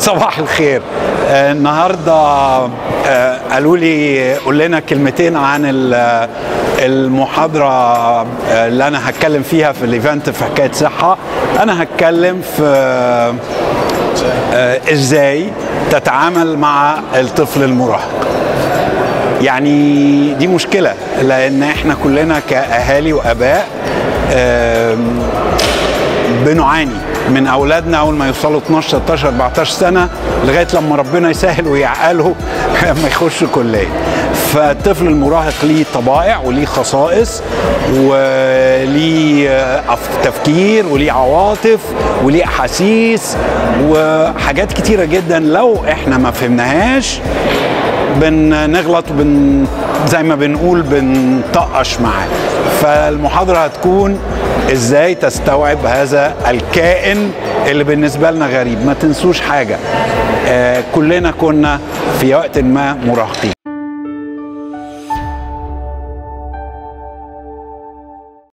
صباح الخير آه، النهارده آه، قالوا لي قول لنا كلمتين عن ال- المحاضره آه، اللي انا هتكلم فيها في الايفنت في حكايه صحه انا هتكلم في آه، ازاي تتعامل مع الطفل المراهق يعني دي مشكله لان احنا كلنا كاهالي واباء آم، بنعاني من اولادنا اول ما يوصلوا 12 13 14 سنه لغايه لما ربنا يسهل ويعقلهم لما يخشوا كليه فالطفل المراهق ليه طبائع وليه خصائص وليه آه، أف- تفكير وليه عواطف وليه احاسيس وحاجات كتيره جدا لو احنا ما فهمناهاش بنغلط بن زي ما بنقول بنطقش معاه فالمحاضرة هتكون ازاي تستوعب هذا الكائن اللي بالنسبة لنا غريب ما تنسوش حاجة آه كلنا كنا في وقت ما مراهقين